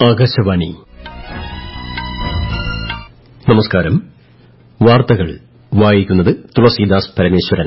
ആകാശവാണി നമസ്കാരം വാർത്തകൾ വായിക്കുന്നത് തുളസീദാസ് പരമേശ്വരൻ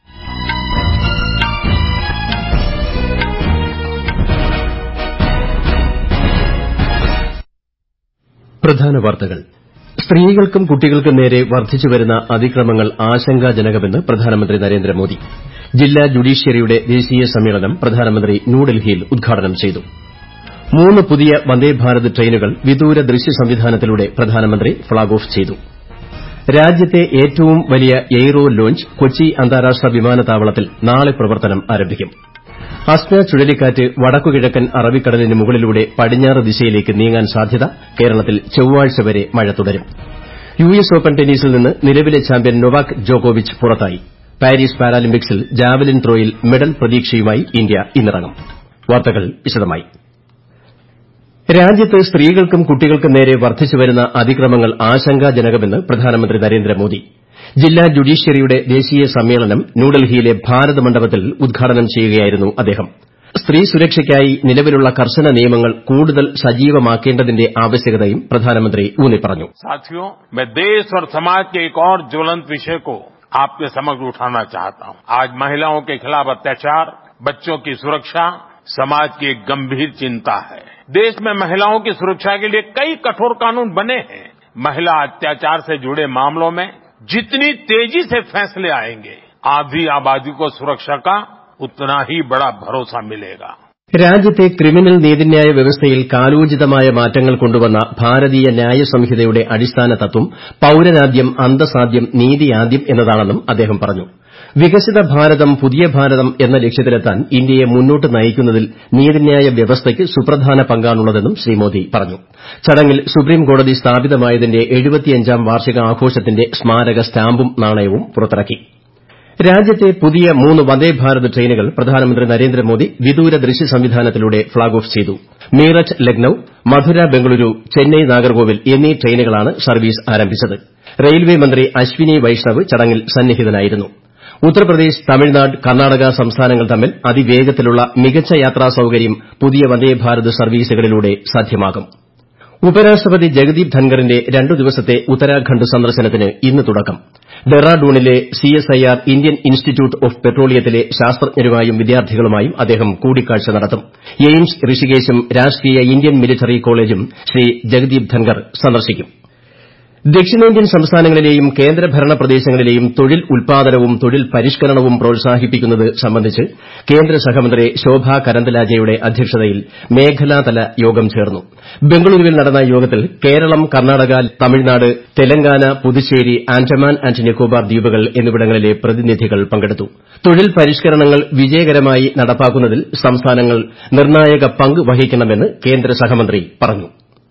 പ്രധാന വാർത്തകൾ സ്ത്രീകൾക്കും കുട്ടികൾക്കും നേരെ വർദ്ധിച്ചുവരുന്ന അതിക്രമങ്ങൾ ആശങ്കാജനകമെന്ന് പ്രധാനമന്ത്രി നരേന്ദ്രമോദി ജില്ലാ ജുഡീഷ്യറിയുടെ ദേശീയ സമ്മേളനം പ്രധാനമന്ത്രി ന്യൂഡൽഹിയിൽ ഉദ്ഘാടനം ചെയ്തു മൂന്ന് പുതിയ വന്ദേഭാരത് ട്രെയിനുകൾ വിദൂര ദൃശ്യ സംവിധാനത്തിലൂടെ പ്രധാനമന്ത്രി ഫ്ളാഗ് ഓഫ് ചെയ്തു രാജ്യത്തെ ഏറ്റവും വലിയ എയ്റോ ലോഞ്ച് കൊച്ചി അന്താരാഷ്ട്ര വിമാനത്താവളത്തിൽ നാളെ പ്രവർത്തനം ആരംഭിക്കും അസ്ന ചുഴലിക്കാറ്റ് വടക്കുകിഴക്കൻ അറബിക്കടലിന് മുകളിലൂടെ പടിഞ്ഞാറ് ദിശയിലേക്ക് നീങ്ങാൻ സാധ്യത കേരളത്തിൽ ചൊവ്വാഴ്ച വരെ മഴ തുടരും യു എസ് ഓപ്പൺ ടെന്നീസിൽ നിന്ന് നിലവിലെ ചാമ്പ്യൻ നൊവാക് ജോക്കോവിച്ച് പുറത്തായി പാരീസ് പാരാലിമ്പിക്സിൽ ജാവലിൻ ത്രോയിൽ മെഡൽ പ്രതീക്ഷയുമായി ഇന്ത്യ ഇന്നിറങ്ങും വാർത്തകൾ വിശദമായി രാജ്യത്ത് സ്ത്രീകൾക്കും കുട്ടികൾക്കും നേരെ വർദ്ധിച്ചുവരുന്ന അതിക്രമങ്ങൾ ആശങ്കാജനകമെന്ന് പ്രധാനമന്ത്രി നരേന്ദ്രമോദി ജില്ലാ ജുഡീഷ്യറിയുടെ ദേശീയ സമ്മേളനം ന്യൂഡൽഹിയിലെ ഭാരത് മണ്ഡപത്തിൽ ഉദ്ഘാടനം ചെയ്യുകയായിരുന്നു അദ്ദേഹം സ്ത്രീ സുരക്ഷയ്ക്കായി നിലവിലുള്ള കർശന നിയമങ്ങൾ കൂടുതൽ സജീവമാക്കേണ്ടതിന്റെ ആവശ്യകതയും പ്രധാനമന്ത്രി ഊന്നിപ്പറഞ്ഞു साथियों मैं देश और समाज के एक और ज्वलंत विषय को आपके समक्ष उठाना चाहता हूं आज महिलाओं के खिलाफ अत्याचार बच्चों की सुरक्षा समाज की एक गंभीर चिंता है देश में महिलाओं की सुरक्षा के लिए कई कठोर कानून बने हैं महिला अत्याचार से जुड़े मामलों में जितनी तेजी से फैसले आएंगे आधी आबादी को सुरक्षा का उतना ही बड़ा भरोसा मिलेगा രാജ്യത്തെ ക്രിമിനൽ നീതിന്യായ വ്യവസ്ഥയിൽ കാലോചിതമായ മാറ്റങ്ങൾ കൊണ്ടുവന്ന ഭാരതീയ ന്യായ സംഹിതയുടെ അടിസ്ഥാന തത്വം പൌരനാദ്യം അന്തസ്സാദ്യം നീതിയാദ്യം എന്നതാണെന്നും അദ്ദേഹം പറഞ്ഞു വികസിത ഭാരതം പുതിയ ഭാരതം എന്ന ലക്ഷ്യത്തിലെത്താൻ ഇന്ത്യയെ മുന്നോട്ട് നയിക്കുന്നതിൽ നീതിന്യായ വ്യവസ്ഥയ്ക്ക് സുപ്രധാന പങ്കാണുള്ളതെന്നും ശ്രീ മോദി പറഞ്ഞു ചടങ്ങിൽ സുപ്രീംകോടതി സ്ഥാപിതമായതിന്റെ എഴുപത്തിയഞ്ചാം വാർഷിക ആഘോഷത്തിന്റെ സ്മാരക സ്റ്റാമ്പും നാണയവും പുറത്തിറക്കി രാജ്യത്തെ പുതിയ മൂന്ന് വന്ദേഭാരത് ട്രെയിനുകൾ പ്രധാനമന്ത്രി നരേന്ദ്രമോദി വിദൂര ദൃശ്യ സംവിധാനത്തിലൂടെ ഫ്ളാഗ് ഓഫ് ചെയ്തു മീററ്റ് ലക്നൌ മധുര ബംഗളൂരു ചെന്നൈ നാഗർകോവിൽ എന്നീ ട്രെയിനുകളാണ് സർവീസ് ആരംഭിച്ചത് റെയിൽവേ മന്ത്രി അശ്വിനി വൈഷ്ണവ് ചടങ്ങിൽ സന്നിഹിതനായിരുന്നു ഉത്തർപ്രദേശ് തമിഴ്നാട് കർണ്ണാടക സംസ്ഥാനങ്ങൾ തമ്മിൽ അതിവേഗത്തിലുള്ള മികച്ച യാത്രാ സൌകര്യം പുതിയ വന്ദേഭാരത് സർവീസുകളിലൂടെ സാധ്യമാകും ഉപരാഷ്ട്രപതി ജഗദീപ് ധൻഖറിന്റെ രണ്ടു ദിവസത്തെ ഉത്തരാഖണ്ഡ് സന്ദർശനത്തിന് ഇന്ന് തുടക്കം ഡെറാഡൂണിലെ സിഎസ്ഐആർ ഇന്ത്യൻ ഇൻസ്റ്റിറ്റ്യൂട്ട് ഓഫ് പെട്രോളിയത്തിലെ ശാസ്ത്രജ്ഞരുമായും വിദ്യാർത്ഥികളുമായും അദ്ദേഹം കൂടിക്കാഴ്ച നടത്തും എയിംസ് ഋഷികേശും രാഷ്ട്രീയ ഇന്ത്യൻ മിലിറ്ററി കോളേജും ശ്രീ ജഗദീപ് ധൻഖർ സന്ദർശിക്കും ദക്ഷിണേന്ത്യൻ സംസ്ഥാനങ്ങളിലെയും കേന്ദ്രഭരണ പ്രദേശങ്ങളിലെയും തൊഴിൽ ഉൽപ്പാദനവും തൊഴിൽ പരിഷ്കരണവും പ്രോത്സാഹിപ്പിക്കുന്നത് സംബന്ധിച്ച് കേന്ദ്ര സഹമന്ത്രി ശോഭ കരന്തലാജയുടെ അധ്യക്ഷതയിൽ മേഖലാതല യോഗം ചേർന്നു ബംഗളൂരുവിൽ നടന്ന യോഗത്തിൽ കേരളം കർണ്ണാടക തമിഴ്നാട് തെലങ്കാന പുതുച്ചേരി ആൻഡമാൻ ആന്റ് നിക്കോബാർ ദ്വീപുകൾ എന്നിവിടങ്ങളിലെ പ്രതിനിധികൾ പങ്കെടുത്തു തൊഴിൽ പരിഷ്കരണങ്ങൾ വിജയകരമായി നടപ്പാക്കുന്നതിൽ സംസ്ഥാനങ്ങൾ നിർണ്ണായക പങ്ക് വഹിക്കണമെന്ന് കേന്ദ്ര സഹമന്ത്രി പറഞ്ഞു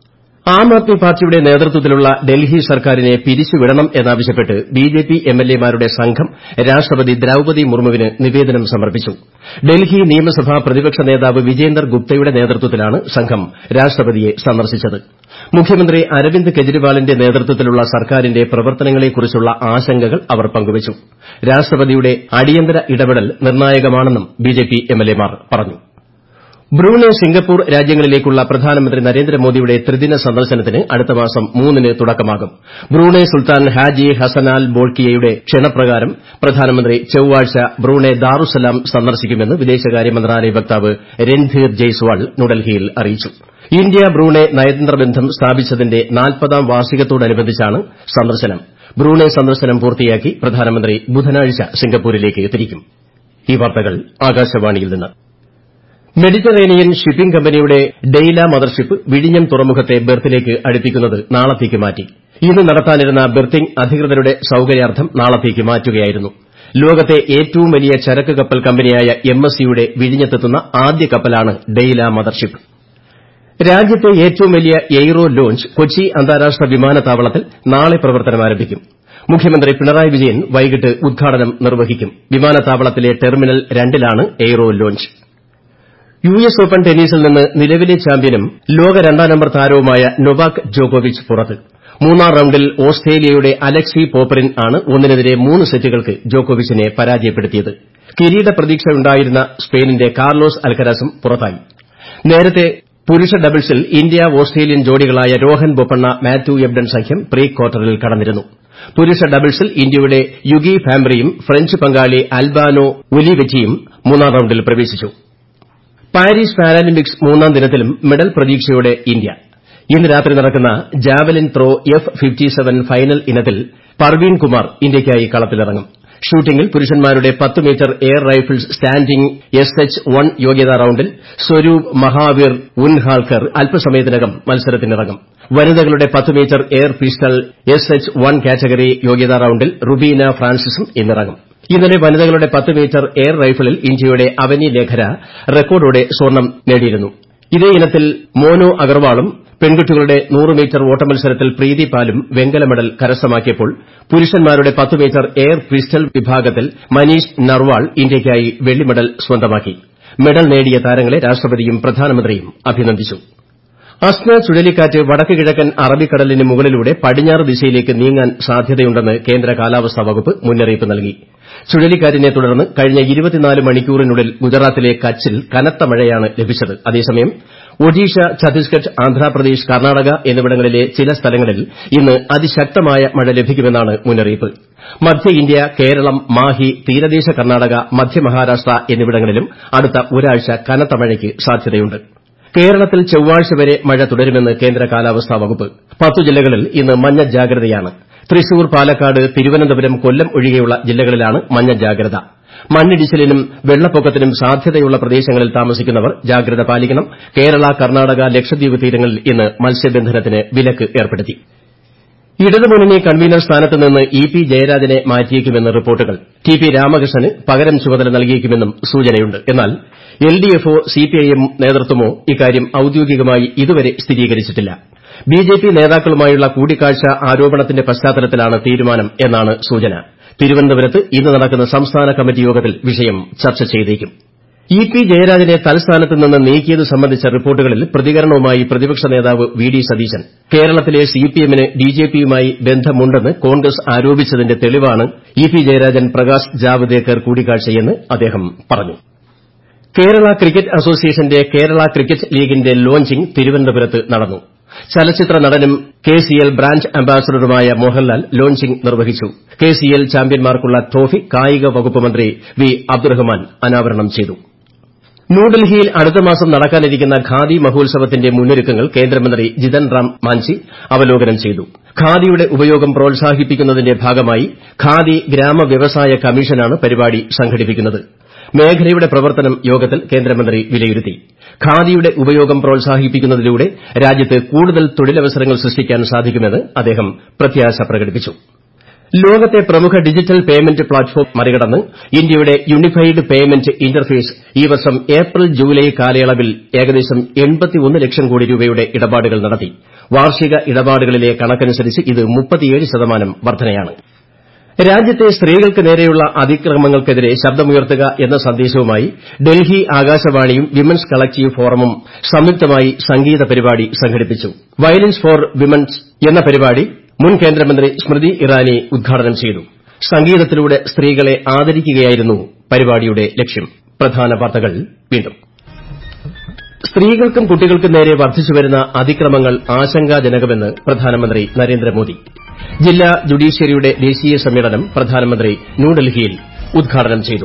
ആം ആദ്മി പാർട്ടിയുടെ നേതൃത്വത്തിലുള്ള ഡൽഹി സർക്കാരിനെ പിരിച്ചുവിടണം എന്നാവശ്യപ്പെട്ട് ബിജെപി എംഎൽഎമാരുടെ സംഘം രാഷ്ട്രപതി ദ്രൌപതി മുർമുവിന് നിവേദനം സമർപ്പിച്ചു ഡൽഹി നിയമസഭാ പ്രതിപക്ഷ നേതാവ് വിജേന്ദർ ഗുപ്തയുടെ നേതൃത്വത്തിലാണ് സംഘം രാഷ്ട്രപതിയെ സന്ദർശിച്ചത് മുഖ്യമന്ത്രി അരവിന്ദ് കെജ്രിവാളിന്റെ നേതൃത്വത്തിലുള്ള സർക്കാരിന്റെ പ്രവർത്തനങ്ങളെക്കുറിച്ചുള്ള ആശങ്കകൾ അവർ പങ്കുവച്ചു രാഷ്ട്രപതിയുടെ അടിയന്തര ഇടപെടൽ നിർണ്ണായകമാണെന്നും ബിജെപി എംഎൽഎമാർ പറഞ്ഞു ബ്രൂണെ സിംഗപ്പൂർ രാജ്യങ്ങളിലേക്കുള്ള പ്രധാനമന്ത്രി നരേന്ദ്രമോദിയുടെ ത്രിദിന സന്ദർശനത്തിന് അടുത്ത മാസം മൂന്നിന് തുടക്കമാകും ബ്രൂണെ സുൽത്താൻ ഹാജി ഹസനാൽ ബോൾക്കിയയുടെ ക്ഷണപ്രകാരം പ്രധാനമന്ത്രി ചൊവ്വാഴ്ച ബ്രൂണെ ദാറുസലാം സന്ദർശിക്കുമെന്ന് വിദേശകാര്യ മന്ത്രാലയ വക്താവ് രൺധീർ ജയ്സ്വാൾ ന്യൂഡൽഹിയിൽ അറിയിച്ചു ഇന്ത്യ ബ്രൂണെ നയതന്ത്ര ബന്ധം സ്ഥാപിച്ചതിന്റെ നാൽപ്പതാം വാർഷികത്തോടനുബന്ധിച്ചാണ് സന്ദർശനം ബ്രൂണെ സന്ദർശനം പൂർത്തിയാക്കി പ്രധാനമന്ത്രി ബുധനാഴ്ച സിംഗപ്പൂരിലേക്ക് തിരിക്കും ഈ വാർത്തകൾ ആകാശവാണിയിൽ നിന്ന് മെഡിറ്ററേനിയൻ ഷിപ്പിംഗ് കമ്പനിയുടെ ഡെയ്ല മദർഷിപ്പ് വിഴിഞ്ഞം തുറമുഖത്തെ ബെർത്തിലേക്ക് അടുപ്പിക്കുന്നത് നാളത്തേക്ക് മാറ്റി ഇന്ന് നടത്താനിരുന്ന ബെർത്തിംഗ് അധികൃതരുടെ സൌകര്യാർത്ഥം നാളത്തേക്ക് മാറ്റുകയായിരുന്നു ലോകത്തെ ഏറ്റവും വലിയ ചരക്ക് കപ്പൽ കമ്പനിയായ എം എസ് സിയുടെ വിഴിഞ്ഞത്തെത്തുന്ന ആദ്യ കപ്പലാണ് ഡെയ്ല മദർഷിപ്പ് രാജ്യത്തെ ഏറ്റവും വലിയ എയ്റോ ലോഞ്ച് കൊച്ചി അന്താരാഷ്ട്ര വിമാനത്താവളത്തിൽ നാളെ പ്രവർത്തനം ആരംഭിക്കും മുഖ്യമന്ത്രി പിണറായി വിജയൻ വൈകിട്ട് ഉദ്ഘാടനം നിർവഹിക്കും വിമാനത്താവളത്തിലെ ടെർമിനൽ രണ്ടിലാണ് aero lounge U S open ടെന്നീസിൽ നിന്ന് നിലവിലെ ചാമ്പ്യനും ലോക രണ്ടാം നമ്പർ താരവുമായ നൊവാക് ജോക്കോവിച്ച് പുറത്ത് മൂന്നാം റൌണ്ടിൽ ഓസ്ട്രേലിയയുടെ അലക്സി പോപ്പറിൻ ആണ് ഒന്നിനെതിരെ മൂന്ന് സെറ്റുകൾക്ക് ജോക്കോവിച്ചിനെ പരാജയപ്പെടുത്തിയത് കിരീട പ്രതീക്ഷയുണ്ടായിരുന്ന സ്പെയിനിന്റെ കാർലോസ് അൽക്കരാസും പുറത്തായി നേരത്തെ പുരുഷ ഡബിൾസിൽ ഇന്ത്യ ഓസ്ട്രേലിയൻ ജോഡികളായ രോഹൻ ബൊപ്പണ്ണ മാത്യു എബ്ഡൺ സഖ്യം പ്രീ ക്വാർട്ടറിൽ കടന്നിരുന്നു പുരുഷ ഡബിൾസിൽ ഇന്ത്യയുടെ യുഗി ഫാംബ്രിയും ഫ്രഞ്ച് പങ്കാളി അൽബാനോ ഒലിവെറ്റിയും മൂന്നാം റൌണ്ടിൽ പ്രവേശിച്ചു പാരീസ് പാരാലിമ്പിക്സ് മൂന്നാം ദിനത്തിലും മെഡൽ പ്രതീക്ഷയോടെ ഇന്ത്യ ഇന്ന് രാത്രി നടക്കുന്ന javelin throw F fifty seven final ഇനത്തിൽ പർവീൺ കുമാർ ഇന്ത്യയ്ക്കായി കളത്തിലിറങ്ങും ഷൂട്ടിംഗിൽ പുരുഷന്മാരുടെ പത്ത് meter air rifles standing S H one യോഗ്യതാ റൌണ്ടിൽ സ്വരൂപ് മഹാവീർ ഉൻഹാൾക്കർ അല്പസമയത്തിനകം മത്സരത്തിനിറങ്ങും വനിതകളുടെ പത്ത് meter air pistol S H one category യോഗ്യതാ റൌണ്ടിൽ റുബീന ഫ്രാൻസിസും ഇന്നിറങ്ങും ഇന്നലെ വനിതകളുടെ പത്ത് മീറ്റർ എയർ റൈഫിളിൽ ഇന്ത്യയുടെ അവനി ലേഖര റെക്കോർഡോടെ സ്വർണ്ണം നേടിയിരുന്നു ഇതേ ഇനത്തിൽ മോനു അഗർവാളും പെൺകുട്ടികളുടെ നൂറ് മീറ്റർ ഓട്ടമത്സരത്തിൽ പ്രീതി പാലും വെങ്കല മെഡൽ കരസ്ഥമാക്കിയപ്പോൾ പുരുഷന്മാരുടെ പത്ത് മീറ്റർ എയർ പിസ്റ്റൾ വിഭാഗത്തിൽ മനീഷ് നർവാൾ ഇന്ത്യയ്ക്കായി വെള്ളി മെഡൽ സ്വന്തമാക്കി മെഡൽ നേടിയ താരങ്ങളെ രാഷ്ട്രപതിയും പ്രധാനമന്ത്രിയും അഭിനന്ദിച്ചു അസ്ന ചുഴലിക്കാറ്റ് വടക്ക് കിഴക്കൻ അറബിക്കടലിന് മുകളിലൂടെ പടിഞ്ഞാറ് ദിശയിലേക്ക് നീങ്ങാൻ സാധ്യതയുണ്ടെന്ന് കേന്ദ്ര കാലാവസ്ഥാ വകുപ്പ് മുന്നറിയിപ്പ് നൽകി ചുഴലിക്കാറ്റിനെ തുടർന്ന് കഴിഞ്ഞ മണിക്കൂറിനുള്ളിൽ ഗുജറാത്തിലെ കച്ചിൽ കനത്ത മഴയാണ് ലഭിച്ചത് അതേസമയം ഒഡീഷ ഛത്തീസ്ഗഡ് ആന്ധ്രാപ്രദേശ് കർണാടക എന്നിവിടങ്ങളിലെ ചില സ്ഥലങ്ങളിൽ ഇന്ന് അതിശക്തമായ മഴ ലഭിക്കുമെന്നാണ് മുന്നറിയിപ്പ് മധ്യ ഇന്ത്യ കേരളം മാഹി തീരദേശ കർണാടക മധ്യ മഹാരാഷ്ട്ര എന്നിവിടങ്ങളിലും അടുത്ത ഒരാഴ്ച കനത്ത മഴയ്ക്ക് സാധ്യതയുണ്ട് കേരളത്തിൽ ചൊവ്വാഴ്ച വരെ മഴ തുടരുമെന്ന് കേന്ദ്ര കാലാവസ്ഥാ വകുപ്പ് പത്തു ജില്ലകളിൽ ഇന്ന് മഞ്ഞ ജാഗ്രതയാണ് തൃശൂർ പാലക്കാട് തിരുവനന്തപുരം കൊല്ലം ഒഴികെയുള്ള ജില്ലകളിലാണ് മഞ്ഞ ജാഗ്രത മണ്ണിടിച്ചിലിനും വെള്ളപ്പൊക്കത്തിനും സാധ്യതയുള്ള പ്രദേശങ്ങളിൽ താമസിക്കുന്നവർ ജാഗ്രത പാലിക്കണം കേരള കർണാടക ലക്ഷദ്വീപ് തീരങ്ങളിൽ ഇന്ന് മത്സ്യബന്ധനത്തിന് വിലക്ക് ഏർപ്പെടുത്തി ഇടതുമുന്നണി കൺവീനർ സ്ഥാനത്ത് നിന്ന് ഇ പി ജയരാജനെ മാറ്റിയേക്കുമെന്ന് റിപ്പോർട്ടുകൾ ടി പി രാമകൃഷ്ണന് പകരം ചുമതല നൽകിയേക്കുമെന്നും സൂചനയുണ്ട് എന്നാൽ എൽ ഡി എഫോ സിപിഐഎം നേതൃത്വമോ ഇക്കാര്യം ഔദ്യോഗികമായി ഇതുവരെ സ്ഥിരീകരിച്ചിട്ടില്ല ബി ജെ പി നേതാക്കളുമായുള്ള കൂടിക്കാഴ്ച ആരോപണത്തിന്റെ പശ്ചാത്തലത്തിലാണ് തീരുമാനം എന്നാണ് സൂചന തിരുവനന്തപുരത്ത് ഇന്ന് നടക്കുന്ന സംസ്ഥാന കമ്മിറ്റി യോഗത്തിൽ വിഷയം ചർച്ച ചെയ്തേക്കും ഇ പി ജയരാജനെ തൽസ്ഥാനത്ത് നിന്ന് നീക്കിയത് സംബന്ധിച്ച റിപ്പോർട്ടുകളിൽ പ്രതികരണവുമായി പ്രതിപക്ഷ നേതാവ് വി ഡി സതീശൻ കേരളത്തിലെ സിപിഎമ്മിന് ബിജെപിയുമായി ബന്ധമുണ്ടെന്ന് കോൺഗ്രസ് ആരോപിച്ചതിന്റെ തെളിവാണ് ഇ പി ജയരാജൻ പ്രകാശ് ജാവ്ദേക്കർ കൂടിക്കാഴ്ചയെന്ന് അദ്ദേഹം പറഞ്ഞു കേരള ക്രിക്കറ്റ് അസോസിയേഷന്റെ കേരള ക്രിക്കറ്റ് ലീഗിന്റെ ലോഞ്ചിംഗ് തിരുവനന്തപുരത്ത് നടന്നു ചലച്ചിത്ര നടനും കെ സി എൽ ബ്രാൻഡ് അംബാസഡറുമായ മോഹൻലാൽ ലോഞ്ചിംഗ് നിർവഹിച്ചു കെ സി എൽ ചാമ്പ്യന്മാർക്കുള്ള ട്രോഫി കായിക വകുപ്പ് മന്ത്രി വി അബ്ദുറഹ്മാൻ അനാവരണം ചെയ്തു ന്യൂഡൽഹിയിൽ അടുത്ത മാസം നടക്കാനിരിക്കുന്ന ഖാദി മഹോത്സവത്തിന്റെ മുന്നൊരുക്കങ്ങൾ കേന്ദ്രമന്ത്രി ജിതൻ റാം മാഞ്ചി അവലോകനം ചെയ്തു ഖാദിയുടെ ഉപയോഗം പ്രോത്സാഹിപ്പിക്കുന്നതിന്റെ ഭാഗമായി ഖാദി ഗ്രാമ വ്യവസായ കമ്മീഷനാണ് പരിപാടി സംഘടിപ്പിക്കുന്നത് മേഖലയുടെ പ്രവർത്തനം യോഗത്തിൽ കേന്ദ്രമന്ത്രി വിലയിരുത്തി ഖാദിയുടെ ഉപയോഗം പ്രോത്സാഹിപ്പിക്കുന്നതിലൂടെ രാജ്യത്ത് കൂടുതൽ തൊഴിലവസരങ്ങൾ സൃഷ്ടിക്കാൻ സാധിക്കുമെന്ന് അദ്ദേഹം പ്രത്യാശ പ്രകടിപ്പിച്ചു ലോകത്തെ പ്രമുഖ ഡിജിറ്റൽ പേയ്മെന്റ് പ്ലാറ്റ്ഫോം മറികടന്ന് ഇന്ത്യയുടെ യൂണിഫൈഡ് പേയ്മെന്റ് ഇന്റർഫേസ് ഈ വർഷം ഏപ്രിൽ ജൂലൈ കാലയളവിൽ ഏകദേശം ലക്ഷം കോടി രൂപയുടെ ഇടപാടുകൾ നടത്തി വാർഷിക ഇടപാടുകളിലെ കണക്കനുസരിച്ച് ഇത് ശതമാനം വർധനയാണ് രാജ്യത്തെ സ്ത്രീകൾക്ക് നേരെയുള്ള അതിക്രമങ്ങൾക്കെതിരെ ശബ്ദമുയർത്തുക എന്ന സന്ദേശവുമായി ഡൽഹി ആകാശവാണിയും വിമൻസ് കളക്ടീവ് ഫോറമും സംയുക്തമായി സംഗീത പരിപാടി സംഘടിപ്പിച്ചു വയലൻസ് ഫോർ വിമൻസ് എന്ന പരിപാടി മുൻ കേന്ദ്രമന്ത്രി സ്മൃതി ഇറാനി ഉദ്ഘാടനം ചെയ്തു സംഗീതത്തിലൂടെ സ്ത്രീകളെ ആദരിക്കുകയായിരുന്നു പരിപാടിയുടെ ലക്ഷ്യം പ്രധാന വാർത്തകൾ വീണ്ടും സ്ത്രീകൾക്കും കുട്ടികൾക്കും നേരെ വർദ്ധിച്ചുവരുന്ന അതിക്രമങ്ങൾ ആശങ്കാജനകമെന്ന് പ്രധാനമന്ത്രി നരേന്ദ്രമോദി ജില്ലാ ജുഡീഷ്യറിയുടെ ദേശീയ സമ്മേളനം പ്രധാനമന്ത്രി ന്യൂഡൽഹിയിൽ ഉദ്ഘാടനം ചെയ്തു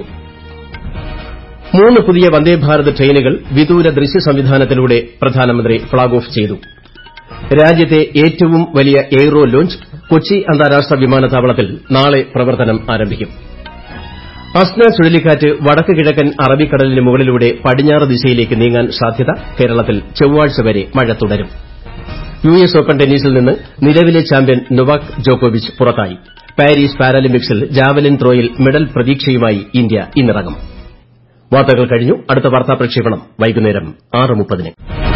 മൂന്ന് പുതിയ വന്ദേഭാരത് ട്രെയിനുകൾ വിദൂര ദൃശ്യ സംവിധാനത്തിലൂടെ പ്രധാനമന്ത്രി ഫ്ളാഗ് ഓഫ് ചെയ്തു രാജ്യത്തെ ഏറ്റവും വലിയ എയ്റോ ലോഞ്ച് കൊച്ചി അന്താരാഷ്ട്ര വിമാനത്താവളത്തിൽ നാളെ പ്രവർത്തനം ആരംഭിക്കും അസ്ന ചുഴലിക്കാറ്റ് വടക്ക് കിഴക്കൻ അറബിക്കടലിന് മുകളിലൂടെ പടിഞ്ഞാറ് ദിശയിലേക്ക് നീങ്ങാൻ സാധ്യത കേരളത്തിൽ ചൊവ്വാഴ്ച വരെ മഴ തുടരും യു എസ് ഓപ്പൺ ടെന്നീസിൽ നിന്ന് നിലവിലെ ചാമ്പ്യൻ നൊവാക് ജോക്കോവിച്ച് പുറത്തായി പാരീസ് പാരാലിമ്പിക്സിൽ ജാവലിൻ ത്രോയിൽ മെഡൽ പ്രതീക്ഷയുമായി ഇന്ത്യ ഇന്നിറങ്ങും വാർത്തകൾ കഴിഞ്ഞു അടുത്ത വാർത്താ പ്രക്ഷേപണം വൈകുന്നേരം ആറ് മുപ്പതിന്